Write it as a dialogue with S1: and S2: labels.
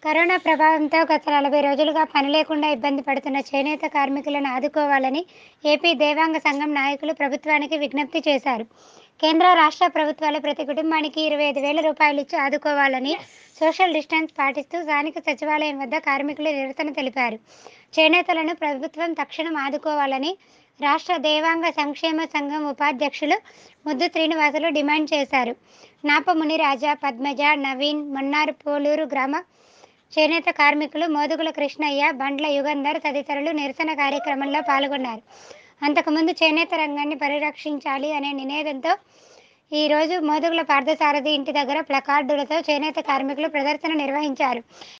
S1: corona ప్రభావంతో గత నలభై రోజులుగా పని లేకుండా ఇబ్బంది పడుతున్న చేనేత కార్మికులను ఆదుకోవాలని ఏపీ దేవాంగ సంఘం నాయకులు ప్రభుత్వానికి విజ్ఞప్తి చేశారు కేంద్ర రాష్ట్ర ప్రభుత్వాలు ప్రతి కుటుంబానికి ఇరవై ఐదు వేల రూపాయలు ఇచ్చి ఆదుకోవాలని సోషల్ డిస్టెన్స్ పాటిస్తూ స్థానిక సచివాలయం వద్ద కార్మికులు నిరసన తెలిపారు చేనేతలను ప్రభుత్వం తక్షణం ఆదుకోవాలని రాష్ట్ర దేవాంగ సంక్షేమ సంఘం ఉపాధ్యక్షులు ముద్దు శ్రీనివాసులు డిమాండ్ చేశారు నాపముని రాజా పద్మజ నవీన్ మన్నార్ పోలూరు గ్రామ చేనేత కార్మికులు మోదుగుల కృష్ణయ్య బండ్ల యుగంధర్ తదితరులు నిరసన కార్యక్రమంలో పాల్గొన్నారు అంతకుముందు చేనేత రంగాన్ని పరిరక్షించాలి అనే నినాదంతో ఈరోజు మోదుగుల పార్థసారథి ఇంటి దగ్గర ప్లకార్డులతో చేనేత కార్మికులు ప్రదర్శన నిర్వహించారు